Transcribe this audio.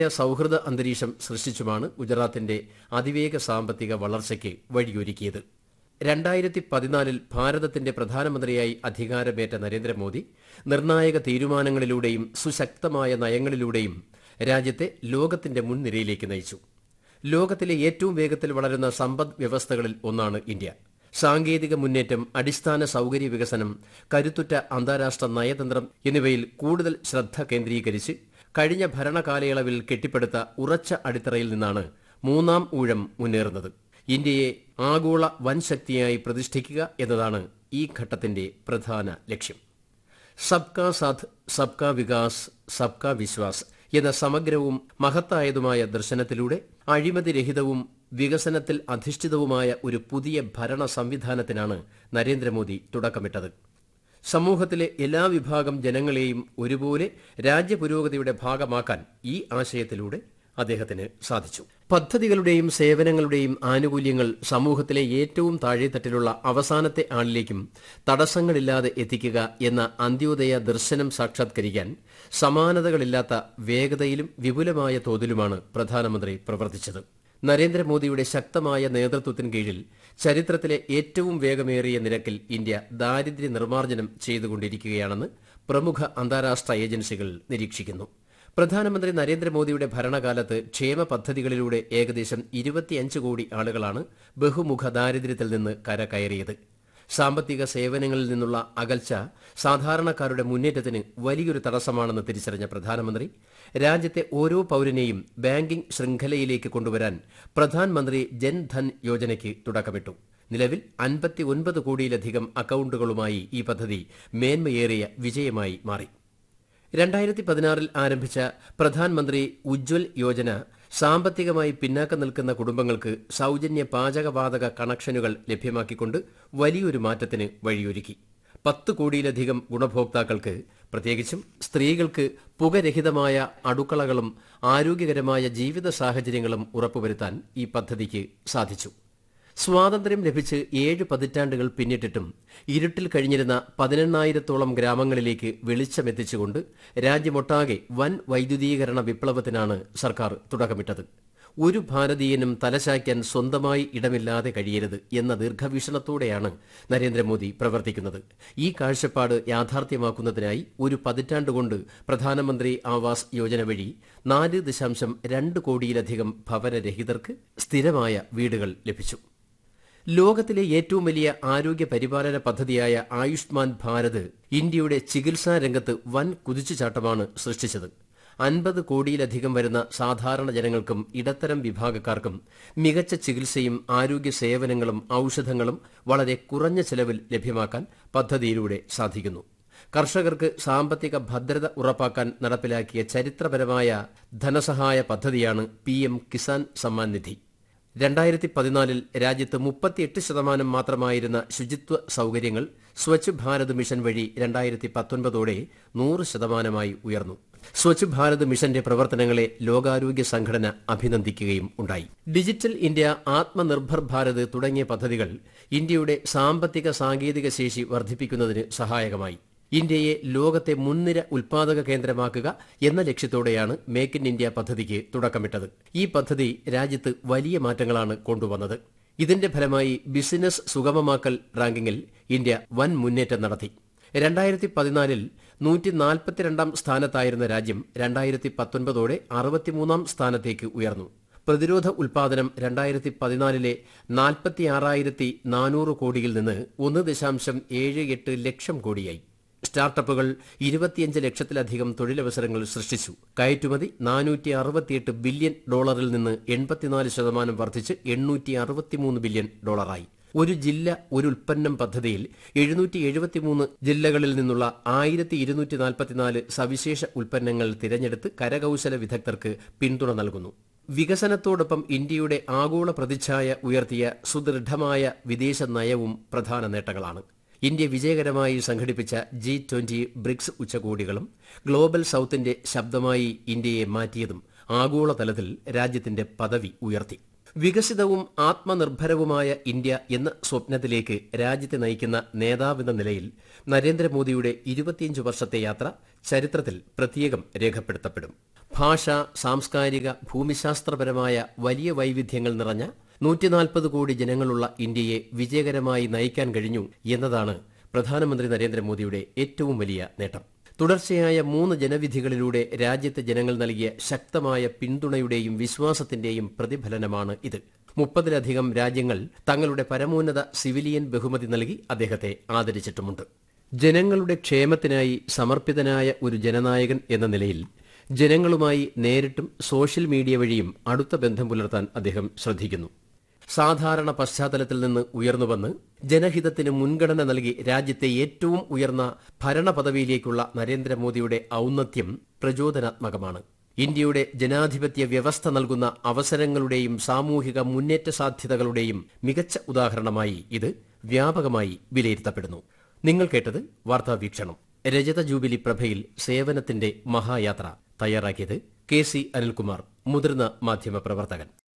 സൌഹൃദ അന്തരീക്ഷം സൃഷ്ടിച്ചുമാണ് ഗുജറാത്തിന്റെ അതിവേഗ സാമ്പത്തിക വളർച്ചയ്ക്ക് വഴിയൊരുക്കിയത് രണ്ടായിരത്തി പതിനാലിൽ ഭാരതത്തിന്റെ പ്രധാനമന്ത്രിയായി അധികാരമേറ്റ നരേന്ദ്രമോദി നിർണായക തീരുമാനങ്ങളിലൂടെയും സുശക്തമായ നയങ്ങളിലൂടെയും രാജ്യത്തെ ലോകത്തിന്റെ മുൻനിരയിലേക്ക് നയിച്ചു ലോകത്തിലെ ഏറ്റവും വേഗത്തിൽ വളരുന്ന സമ്പദ് വ്യവസ്ഥകളിൽ ഒന്നാണ് ഇന്ത്യ സാങ്കേതിക മുന്നേറ്റം അടിസ്ഥാന സൌകര്യ വികസനം കരുത്തുറ്റ അന്താരാഷ്ട്ര നയതന്ത്രം എന്നിവയിൽ കൂടുതൽ ശ്രദ്ധ കേന്ദ്രീകരിച്ച് കഴിഞ്ഞ ഭരണകാലയളവിൽ കെട്ടിപ്പടുത്ത ഉറച്ച അടിത്തറയിൽ നിന്നാണ് മൂന്നാം ഊഴം മുന്നേറുന്നത് ഇന്ത്യയെ ആഗോള വൻശക്തിയായി പ്രതിഷ്ഠിക്കുക എന്നതാണ് ഈ ഘട്ടത്തിന്റെ പ്രധാന ലക്ഷ്യം സബ്കാ സാഥ് സബ്കാ വികാസ് സബ്കാ വിശ്വാസ് എന്ന സമഗ്രവും മഹത്തായതുമായ ദർശനത്തിലൂടെ അഴിമതിരഹിതവും വികസനത്തിൽ അധിഷ്ഠിതവുമായ ഒരു പുതിയ ഭരണ സംവിധാനത്തിനാണ് നരേന്ദ്രമോദി തുടക്കമിട്ടത് സമൂഹത്തിലെ എല്ലാ വിഭാഗം ജനങ്ങളെയും ഒരുപോലെ രാജ്യപുരോഗതിയുടെ ഭാഗമാക്കാൻ ഈ ആശയത്തിലൂടെ അദ്ദേഹത്തിന് സാധിച്ചു പദ്ധതികളുടെയും സേവനങ്ങളുടെയും ആനുകൂല്യങ്ങൾ സമൂഹത്തിലെ ഏറ്റവും താഴെത്തട്ടിലുള്ള അവസാനത്തെ ആളിലേക്കും തടസ്സങ്ങളില്ലാതെ എത്തിക്കുക എന്ന അന്ത്യോദയ ദർശനം സാക്ഷാത്കരിക്കാൻ സമാനതകളില്ലാത്ത വേഗതയിലും വിപുലമായ തോതിലുമാണ് പ്രധാനമന്ത്രി പ്രവർത്തിച്ചത് നരേന്ദ്രമോദിയുടെ ശക്തമായ നേതൃത്വത്തിന് കീഴിൽ ചരിത്രത്തിലെ ഏറ്റവും വേഗമേറിയ നിരക്കിൽ ഇന്ത്യ ദാരിദ്ര്യ നിർമ്മാർജ്ജനം ചെയ്തുകൊണ്ടിരിക്കുകയാണെന്ന് പ്രമുഖ അന്താരാഷ്ട്ര ഏജൻസികൾ നിരീക്ഷിക്കുന്നു പ്രധാനമന്ത്രി നരേന്ദ്രമോദിയുടെ ഭരണകാലത്ത് ക്ഷേമ പദ്ധതികളിലൂടെ ഏകദേശം ഇരുപത്തിയഞ്ച് കോടി ആളുകളാണ് ബഹുമുഖ ദാരിദ്ര്യത്തിൽ നിന്ന് കരകയറിയത് സാമ്പത്തിക സേവനങ്ങളിൽ നിന്നുള്ള അകൽച്ച സാധാരണക്കാരുടെ മുന്നേറ്റത്തിന് വലിയൊരു തടസ്സമാണെന്ന് തിരിച്ചറിഞ്ഞ പ്രധാനമന്ത്രി രാജ്യത്തെ ഓരോ പൌരനെയും ബാങ്കിംഗ് ശൃംഖലയിലേക്ക് കൊണ്ടുവരാൻ പ്രധാൻമന്ത്രി ജൻധൻ യോജനയ്ക്ക് തുടക്കമിട്ടു നിലവിൽ അൻപത്തി ഒൻപത് കോടിയിലധികം അക്കൌണ്ടുകളുമായി ഈ പദ്ധതി മേന്മയേറിയ വിജയമായി മാറി രണ്ടായിരത്തി പതിനാറിൽ ആരംഭിച്ച പ്രധാൻമന്ത്രി ഉജ്ജ്വൽ യോജന സാമ്പത്തികമായി പിന്നാക്കം നിൽക്കുന്ന കുടുംബങ്ങൾക്ക് സൌജന്യ പാചകവാതക കണക്ഷനുകൾ ലഭ്യമാക്കിക്കൊണ്ട് വലിയൊരു മാറ്റത്തിന് വഴിയൊരുക്കി പത്ത് കോടിയിലധികം ഗുണഭോക്താക്കൾക്ക് പ്രത്യേകിച്ചും സ്ത്രീകൾക്ക് പുകരഹിതമായ അടുക്കളകളും ആരോഗ്യകരമായ ജീവിത സാഹചര്യങ്ങളും ഉറപ്പുവരുത്താൻ ഈ പദ്ധതിക്ക് സാധിച്ചു സ്വാതന്ത്ര്യം ലഭിച്ച് ഏഴ് പതിറ്റാണ്ടുകൾ പിന്നിട്ടിട്ടും ഇരുട്ടിൽ കഴിഞ്ഞിരുന്ന പതിനെണ്ണായിരത്തോളം ഗ്രാമങ്ങളിലേക്ക് വെളിച്ചമെത്തിച്ചുകൊണ്ട് രാജ്യമൊട്ടാകെ വൻ വൈദ്യുതീകരണ വിപ്ലവത്തിനാണ് സർക്കാർ തുടക്കമിട്ടത് ഒരു ഭാരതീയനും തലചായ്ക്കാൻ സ്വന്തമായി ഇടമില്ലാതെ കഴിയരുത് എന്ന ദീർഘവീക്ഷണത്തോടെയാണ് നരേന്ദ്രമോദി പ്രവർത്തിക്കുന്നത് ഈ കാഴ്ചപ്പാട് യാഥാർത്ഥ്യമാക്കുന്നതിനായി ഒരു പതിറ്റാണ്ടുകൊണ്ട് പ്രധാനമന്ത്രി ആവാസ് യോജന വഴി നാല് ദശാംശം രണ്ട് കോടിയിലധികം ഭവനരഹിതർക്ക് സ്ഥിരമായ വീടുകൾ ലഭിച്ചു ലോകത്തിലെ ഏറ്റവും വലിയ ആരോഗ്യ പരിപാലന പദ്ധതിയായ ആയുഷ്മാൻ ഭാരത് ഇന്ത്യയുടെ ചികിത്സാ രംഗത്ത് വൻ കുതിച്ചുചാട്ടമാണ് സൃഷ്ടിച്ചത് അൻപത് കോടിയിലധികം വരുന്ന സാധാരണ ജനങ്ങൾക്കും ഇടത്തരം വിഭാഗക്കാർക്കും മികച്ച ചികിത്സയും ആരോഗ്യ സേവനങ്ങളും ഔഷധങ്ങളും വളരെ കുറഞ്ഞ ചെലവിൽ ലഭ്യമാക്കാൻ പദ്ധതിയിലൂടെ സാധിക്കുന്നു കർഷകർക്ക് സാമ്പത്തിക ഭദ്രത ഉറപ്പാക്കാൻ നടപ്പിലാക്കിയ ചരിത്രപരമായ ധനസഹായ പദ്ധതിയാണ് പി എം കിസാൻ സമ്മാൻ നിധി രണ്ടായിരത്തി പതിനാലിൽ രാജ്യത്ത് മുപ്പത്തിയെട്ട് ശതമാനം മാത്രമായിരുന്ന ശുചിത്വ സൌകര്യങ്ങൾ സ്വച്ഛ് ഭാരത് മിഷൻ വഴി രണ്ടായിരത്തി പത്തൊൻപതോടെ നൂറ് ശതമാനമായി ഉയർന്നു സ്വച്ഛ് ഭാരത് മിഷന്റെ പ്രവർത്തനങ്ങളെ ലോകാരോഗ്യ സംഘടന അഭിനന്ദിക്കുകയും ഉണ്ടായി ഡിജിറ്റൽ ഇന്ത്യ ആത്മനിർഭർ ഭാരത് തുടങ്ങിയ പദ്ധതികൾ ഇന്ത്യയുടെ സാമ്പത്തിക സാങ്കേതിക ശേഷി വർദ്ധിപ്പിക്കുന്നതിന് സഹായകമായി ഇന്ത്യയെ ലോകത്തെ മുൻനിര ഉൽപാദക കേന്ദ്രമാക്കുക എന്ന ലക്ഷ്യത്തോടെയാണ് മേക്ക് ഇൻ ഇന്ത്യ പദ്ധതിക്ക് തുടക്കമിട്ടത് ഈ പദ്ധതി രാജ്യത്ത് വലിയ മാറ്റങ്ങളാണ് കൊണ്ടുവന്നത് ഇതിന്റെ ഫലമായി ബിസിനസ് സുഗമമാക്കൽ റാങ്കിങ്ങിൽ ഇന്ത്യ വൻ മുന്നേറ്റം നടത്തി രണ്ടായിരത്തി പതിനാലിൽ നൂറ്റി നാൽപ്പത്തിരണ്ടാം സ്ഥാനത്തായിരുന്ന രാജ്യം രണ്ടായിരത്തി പത്തൊൻപതോടെ അറുപത്തിമൂന്നാം സ്ഥാനത്തേക്ക് ഉയർന്നു പ്രതിരോധ ഉൽപാദനം രണ്ടായിരത്തി പതിനാലിലെ നാൽപ്പത്തിയാറായിരത്തി നാനൂറ് കോടിയിൽ നിന്ന് ഒന്ന് ദശാംശം ഏഴ് എട്ട് ലക്ഷം കോടിയായി സ്റ്റാർട്ടപ്പുകൾ ഇരുപത്തിയഞ്ച് ലക്ഷത്തിലധികം തൊഴിലവസരങ്ങൾ സൃഷ്ടിച്ചു കയറ്റുമതി നാനൂറ്റി അറുപത്തിയെട്ട് ബില്യൺ ഡോളറിൽ നിന്ന് എൺപത്തിനാല് ശതമാനം വർദ്ധിച്ച് എണ്ണൂറ്റി അറുപത്തിമൂന്ന് ബില്യൺ ഡോളറായി ഒരു ജില്ല ഒരു ഉൽപ്പന്നം പദ്ധതിയിൽ എഴുന്നൂറ്റി എഴുപത്തിമൂന്ന് ജില്ലകളിൽ നിന്നുള്ള ആയിരത്തി ഇരുന്നൂറ്റി നാൽപ്പത്തിനാല് സവിശേഷ ഉൽപ്പന്നങ്ങൾ തിരഞ്ഞെടുത്ത് കരകൌശല വിദഗ്ധർക്ക് പിന്തുണ നൽകുന്നു വികസനത്തോടൊപ്പം ഇന്ത്യയുടെ ആഗോള പ്രതിച്ഛായ ഉയർത്തിയ സുദൃഢമായ വിദേശ നയവും പ്രധാന നേട്ടങ്ങളാണ് ഇന്ത്യ വിജയകരമായി സംഘടിപ്പിച്ച ജി ട്വന്റി ബ്രിക്സ് ഉച്ചകോടികളും ഗ്ലോബൽ സൌത്തിന്റെ ശബ്ദമായി ഇന്ത്യയെ മാറ്റിയതും ആഗോളതലത്തിൽ രാജ്യത്തിന്റെ പദവി ഉയർത്തി വികസിതവും ആത്മനിർഭരവുമായ ഇന്ത്യ എന്ന സ്വപ്നത്തിലേക്ക് രാജ്യത്തെ നയിക്കുന്ന നേതാവെന്ന നിലയിൽ നരേന്ദ്രമോദിയുടെ ഇരുപത്തിയഞ്ച് വർഷത്തെ യാത്ര ചരിത്രത്തിൽ പ്രത്യേകം രേഖപ്പെടുത്തപ്പെടും ഭാഷ സാംസ്കാരിക ഭൂമിശാസ്ത്രപരമായ വലിയ വൈവിധ്യങ്ങൾ നിറഞ്ഞ നൂറ്റിനാൽപ്പത് കോടി ജനങ്ങളുള്ള ഇന്ത്യയെ വിജയകരമായി നയിക്കാൻ കഴിഞ്ഞു എന്നതാണ് പ്രധാനമന്ത്രി നരേന്ദ്രമോദിയുടെ ഏറ്റവും വലിയ നേട്ടം തുടർച്ചയായ മൂന്ന് ജനവിധികളിലൂടെ രാജ്യത്തെ ജനങ്ങൾ നൽകിയ ശക്തമായ പിന്തുണയുടെയും വിശ്വാസത്തിന്റെയും പ്രതിഫലനമാണ് ഇത് മുപ്പതിലധികം രാജ്യങ്ങൾ തങ്ങളുടെ പരമോന്നത സിവിലിയൻ ബഹുമതി നൽകി അദ്ദേഹത്തെ ആദരിച്ചിട്ടുമുണ്ട് ജനങ്ങളുടെ ക്ഷേമത്തിനായി സമർപ്പിതനായ ഒരു ജനനായകൻ എന്ന നിലയിൽ ജനങ്ങളുമായി നേരിട്ടും സോഷ്യൽ മീഡിയ വഴിയും അടുത്ത ബന്ധം പുലർത്താൻ അദ്ദേഹം ശ്രദ്ധിക്കുന്നു സാധാരണ പശ്ചാത്തലത്തിൽ നിന്ന് ഉയർന്നുവന്ന് ജനഹിതത്തിന് മുൻഗണന നൽകി രാജ്യത്തെ ഏറ്റവും ഉയർന്ന ഭരണ പദവിയിലേക്കുള്ള നരേന്ദ്രമോദിയുടെ ഔന്നത്യം പ്രചോദനാത്മകമാണ് ഇന്ത്യയുടെ ജനാധിപത്യ വ്യവസ്ഥ നൽകുന്ന അവസരങ്ങളുടെയും സാമൂഹിക മുന്നേറ്റ സാധ്യതകളുടെയും മികച്ച ഉദാഹരണമായി ഇത് വ്യാപകമായി വിലയിരുത്തപ്പെടുന്നു നിങ്ങൾ കേട്ടത് വാർത്താ വീക്ഷണം രജത ജൂബിലി പ്രഭയിൽ സേവനത്തിന്റെ മഹായാത്ര തയ്യാറാക്കിയത് കെ സി അനിൽകുമാർ മുതിർന്ന മാധ്യമ പ്രവർത്തകൻ